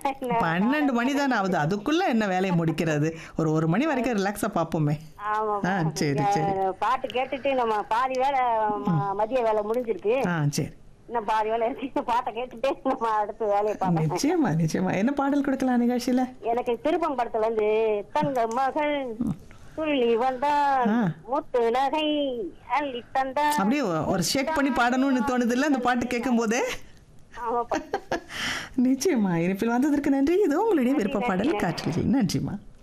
பன்னெண்டு மணி தானே ஆகுது அதுக்குள்ள என்ன வேலையை முடிக்கிறது ஒரு ஒரு மணி வரைக்கும் ரிலாக்ஸா பார்ப்போமே ஆமா ஆ, சரி, சரி. பாட்டு கேட்டுட்டு நம்ம பாதி வேலை ம- மதிய வேலை முடிஞ்சிருக்கு ஆ சரி இன்னும் பாதி வேலை இருக்கு இந்த பாட்டை கேட்டுட்டே நம்ம அடுத்து வேலையை பார்ப்போம் நிச்சயமா நிச்சயமா என்ன பாடல் கொடுக்கலாம் நிகழ்ச்சியில எனக்கு திருப்பம் படத்துல இருந்து தங்க மகள் துள்ளி வந்தான் ஆ. முத்து நகை அள்ளி தந்தான் அப்படியே ஒ- ஒரு ஷேக் பண்ணி பாடணும்னு தோணுது இல்ல அந்த பாட்டு கேட்கும் போதே ஆமாப்பா நிச்சயமா இனிப்பில் வந்ததற்கு நன்றி இது உங்களுடைய விருப்ப பாடல் காற்றலில் நன்றிம்மா